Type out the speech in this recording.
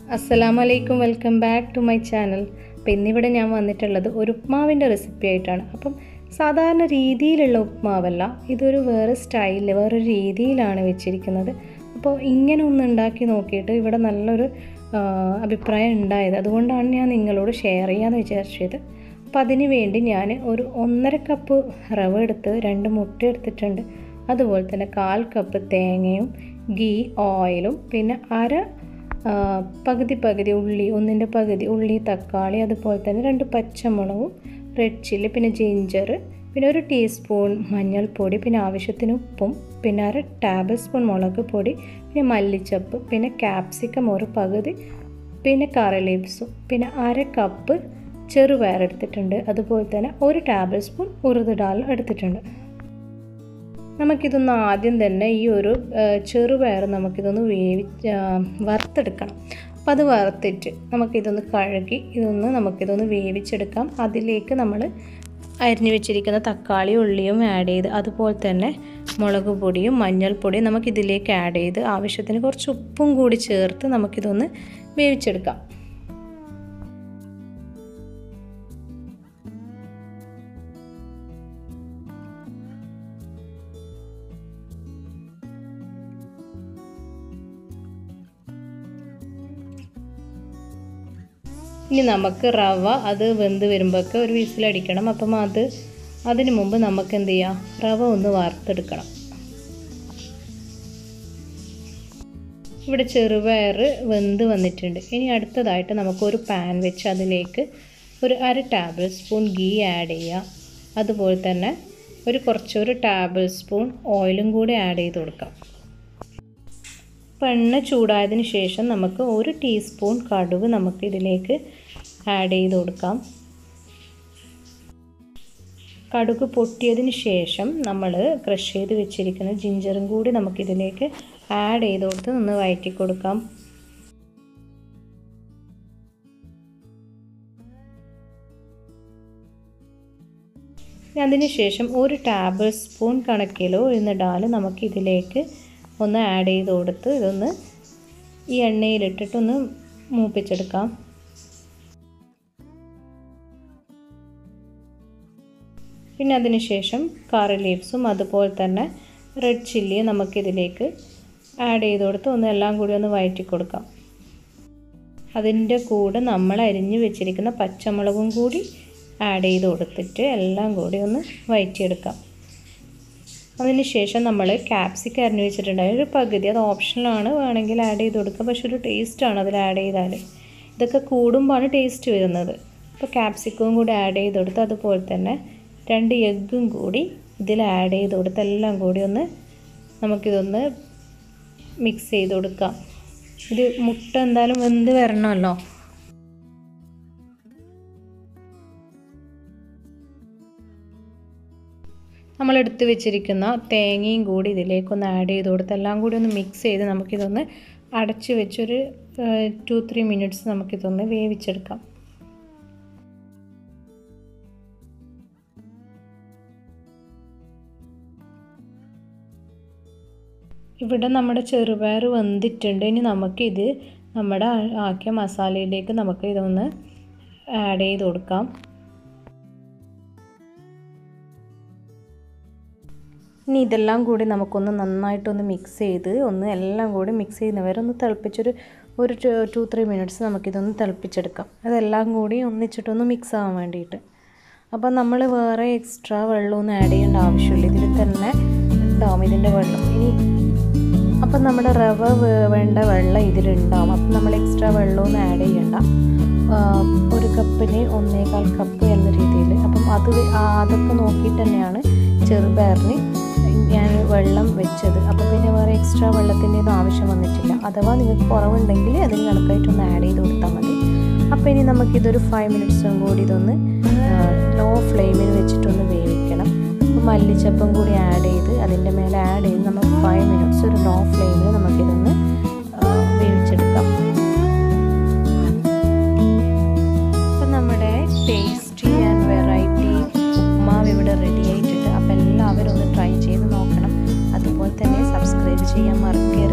അസ്സലാമു അലൈക്കും welcome back to my channel അപ്പോൾ ഇന്നിവിടെ ഞാൻ വന്നിട്ടുള്ളത് ഒരു ഉപ്മാവിൻ്റെ റെസിപ്പി ആയിട്ടാണ് അപ്പം സാധാരണ രീതിയിലുള്ള ഉപ്മാവല്ല ഇതൊരു വേറെ സ്റ്റൈലിൽ വേറൊരു രീതിയിലാണ് വെച്ചിരിക്കുന്നത് അപ്പോൾ ഇങ്ങനെ ഒന്ന് ഉണ്ടാക്കി നോക്കിയിട്ട് ഇവിടെ നല്ലൊരു ആ, അഭിപ്രായം ഉണ്ടായത് അതുകൊണ്ടാണ് ഞാൻ നിങ്ങളോട് ഷെയർ ചെയ്യാമെന്ന് വിചാരിച്ചത് അപ്പോൾ അതിന് വേണ്ടി ഞാൻ ഒരു ഒന്നര കപ്പ് റവ എടുത്ത് രണ്ട് മുട്ട എടുത്തിട്ടുണ്ട് അതുപോലെ തന്നെ കാൽ കപ്പ് തേങ്ങയും ഗീ ഓയിലും പിന്നെ അര ആ, പകുതി പകുതി ഉള്ളി ഒന്നിൻ്റെ പകുതി ഉള്ളി തക്കാളി അതുപോലെ തന്നെ രണ്ട് പച്ചമുളകും റെഡ് ചില്ലി പിന്നെ ജിഞ്ചർ പിന്നെ ഒരു ടീസ്പൂൺ മഞ്ഞൾപ്പൊടി പിന്നെ ആവശ്യത്തിന് ഉപ്പും പിന്നെ അര ടേബിൾ സ്പൂൺ മുളക് പൊടി പിന്നെ മല്ലിച്ചപ്പ് പിന്നെ ക്യാപ്സിക്കം ഒരു പകുതി പിന്നെ കറി ലീവ്സും പിന്നെ അര കപ്പ് ചെറുപയർ എടുത്തിട്ടുണ്ട് അതുപോലെ തന്നെ ഒരു ടേബിൾ സ്പൂൺ ഉറുദ് ഡാൽ എടുത്തിട്ടുണ്ട് നമുക്കിതൊന്ന് ആദ്യം തന്നെ ഈ ഒരു ആ, ചെറുപയർ നമുക്കിതൊന്ന് വേവി ആ, വറുത്തെടുക്കണം അപ്പോൾ അത് വറുത്തിട്ട് നമുക്കിതൊന്ന് കഴുകി ഇതൊന്ന് നമുക്കിതൊന്ന് വേവിച്ചെടുക്കാം അതിലേക്ക് നമ്മൾ അരിഞ്ഞു വെച്ചിരിക്കുന്ന തക്കാളി ഉള്ളിയും ആഡ് ചെയ്ത് അതുപോലെ തന്നെ മുളക് പൊടിയും മഞ്ഞൾപ്പൊടിയും നമുക്കിതിലേക്ക് ആഡ് ചെയ്ത് ആവശ്യത്തിന് കുറച്ച് ഉപ്പും കൂടി ചേർത്ത് നമുക്കിതൊന്ന് വേവിച്ചെടുക്കാം ഇനി നമുക്ക് റവ അത് വെന്ത് വരുമ്പോഴൊക്കെ ഒരു വിസിലടിക്കണം അപ്പം അത് അതിന് മുമ്പ് നമുക്ക് എന്ത് ചെയ്യാം റവ ഒന്ന് വറുത്തെടുക്കണം ഇവിടെ ചെറുപയർ വെന്ത് വന്നിട്ടുണ്ട് ഇനി അടുത്തതായിട്ട് നമുക്കൊരു പാൻ വെച്ച് അതിലേക്ക് ഒരു അര ടേബിൾ സ്പൂൺ ഗീ ആഡ് ചെയ്യുക അതുപോലെ തന്നെ ഒരു കുറച്ചൊരു ടേബിൾ സ്പൂൺ ഓയിലും കൂടി ആഡ് ചെയ്ത് കൊടുക്കാം അപ്പോൾ എണ്ണ ചൂടായതിന് ശേഷം നമുക്ക് ഒരു ടീസ്പൂൺ കടുക് നമുക്ക് ഇതിലേക്ക് ആഡ് ചെയ്ത് കൊടുക്കാം കടുക് പൊട്ടിയതിന് ശേഷം നമ്മൾ ക്രഷ് ചെയ്ത് വെച്ചിരിക്കുന്ന ജിഞ്ചറും കൂടി നമുക്കിതിലേക്ക് ആഡ് ചെയ്ത് കൊടുത്ത് ഒന്ന് വഴറ്റി കൊടുക്കാം അതിന് ശേഷം ഒരു ടേബിൾ സ്പൂൺ കണക്കിലോ ഉഴുന്നിടാൽ നമുക്കിതിലേക്ക് ഒന്ന് ആഡ് ചെയ്ത് കൊടുത്ത് ഇതൊന്ന് ഈ എണ്ണയിലിട്ടിട്ടൊന്ന് മൂപ്പിച്ചെടുക്കാം പിന്നെ അതിന് ശേഷം കറി ലീവ്സും അതുപോലെ തന്നെ റെഡ് ചില്ലിയും നമുക്കിതിലേക്ക് ആഡ് ചെയ്ത് കൊടുത്ത് ഒന്ന് എല്ലാം കൂടി ഒന്ന് വഴറ്റി കൊടുക്കാം അതിൻ്റെ കൂടെ നമ്മൾ അരിഞ്ഞു വെച്ചിരിക്കുന്ന പച്ചമുളകും കൂടി ആഡ് ചെയ്ത് കൊടുത്തിട്ട് എല്ലാം കൂടി ഒന്ന് വഴറ്റിയെടുക്കാം അതിന് ശേഷം നമ്മൾ ക്യാപ്സിക്കം അരിഞ്ഞ് വെച്ചിട്ടുണ്ടായി ഒരു പകുതി അത് ഓപ്ഷനിലാണ് വേണമെങ്കിൽ ആഡ് ചെയ്ത് കൊടുക്കുക പക്ഷെ ഒരു ടേസ്റ്റാണ് അതിൽ ആഡ് ചെയ്താൽ ഇതൊക്കെ കൂടുമ്പോഴാണ് ടേസ്റ്റ് വരുന്നത് അപ്പോൾ ക്യാപ്സിക്കവും കൂടി ആഡ് ചെയ്ത് കൊടുത്ത് അതുപോലെ തന്നെ രണ്ട് എഗ്ഗും കൂടി ഇതിൽ ആഡ് ചെയ്ത് കൊടുത്ത് എല്ലാം കൂടി ഒന്ന് നമുക്കിതൊന്ന് മിക്സ് ചെയ്ത് കൊടുക്കാം ഇത് മുട്ട എന്തായാലും വെന്ത് വരണമല്ലോ നമ്മൾ എടുത്ത് വെച്ചിരിക്കുന്ന തേങ്ങയും കൂടി ഇതിലേക്കൊന്ന് ആഡ് ചെയ്ത് കൊടുത്ത് എല്ലാം കൂടി ഒന്ന് മിക്സ് ചെയ്ത് നമുക്കിതൊന്ന് അടച്ച് വെച്ചൊരു ടു ത്രീ മിനിറ്റ്സ് നമുക്കിതൊന്ന് വേവിച്ചെടുക്കാം ഇവിടെ നമ്മുടെ ചെറുപയർ വെന്തിട്ടുണ്ട് ഇനി നമുക്കിത് നമ്മുടെ ആക്കിയ മസാലയിലേക്ക് നമുക്ക് ഇതൊന്ന് ആഡ് ചെയ്ത് കൊടുക്കാം ഇനി ഇതെല്ലാം കൂടി നമുക്കൊന്ന് നന്നായിട്ടൊന്ന് മിക്സ് ചെയ്ത് ഒന്ന് എല്ലാം കൂടി മിക്സ് ചെയ്യുന്നവരെ ഒന്ന് തിളപ്പിച്ചൊരു ഒരു ടു ത്രീ മിനിറ്റ്സ് നമുക്കിതൊന്ന് തിളപ്പിച്ചെടുക്കാം അതെല്ലാം കൂടി ഒന്നിച്ചിട്ടൊന്ന് മിക്സ് ആവാൻ വേണ്ടിയിട്ട് അപ്പോൾ നമ്മൾ വേറെ എക്സ്ട്രാ വെള്ളമൊന്നും ആഡ് ചെയ്യേണ്ട ആവശ്യമില്ല ഇതിൽ തന്നെ ഉണ്ടാവും ഇതിൻ്റെ വെള്ളം ഇനി അപ്പം നമ്മുടെ റവ വേണ്ട വെള്ളം ഇതിലുണ്ടാവും അപ്പം നമ്മൾ എക്സ്ട്രാ വെള്ളമൊന്നും ആഡ് ചെയ്യണ്ട ഒരു കപ്പിന് ഒന്നേകാൽ കപ്പ് എന്ന രീതിയിൽ അപ്പം അത് അതൊക്കെ നോക്കിയിട്ട് തന്നെയാണ് ചെറുപയറിന് ഞാൻ വെള്ളം വെച്ചത് അപ്പോൾ പിന്നെ വേറെ എക്സ്ട്രാ വെള്ളത്തിൻ്റെ ഒന്നും ആവശ്യം വന്നിട്ടില്ല അഥവാ നിങ്ങൾക്ക് കുറവുണ്ടെങ്കിൽ അതിന് കണക്കായിട്ടൊന്ന് ആഡ് ചെയ്ത് കൊടുത്താൽ മതി അപ്പോൾ ഇനി നമുക്കിതൊരു ഫൈവ് മിനിറ്റ്സും കൂടി ഇതൊന്ന് ലോ ഫ്ലെയിമിൽ വെച്ചിട്ടൊന്ന് വേവിക്കണം അപ്പോൾ മല്ലിച്ചപ്പും കൂടി ആഡ് ചെയ്ത് അതിൻ്റെ മേലെ ആഡ് ചെയ്ത് നമുക്ക് ഫൈവ് മിനിറ്റ്സ് ഒരു ലോ ഫ്ലെയിമിൽ നമുക്കിതൊന്ന് വേവിച്ചെടുക്കാം അപ്പം നമ്മുടെ ടേസ്റ്റി ആൻഡ് വെറൈറ്റി ഉപ്മാവ് ഇവിടെ റെഡി ആയിട്ടുണ്ട് അപ്പോൾ എല്ലാവരും ഒന്ന് ട്രൈ ചെയ്ത് നോക്കണം അതുപോലെ തന്നെ സബ്സ്ക്രൈബ് ചെയ്യാൻ മറക്കരുത്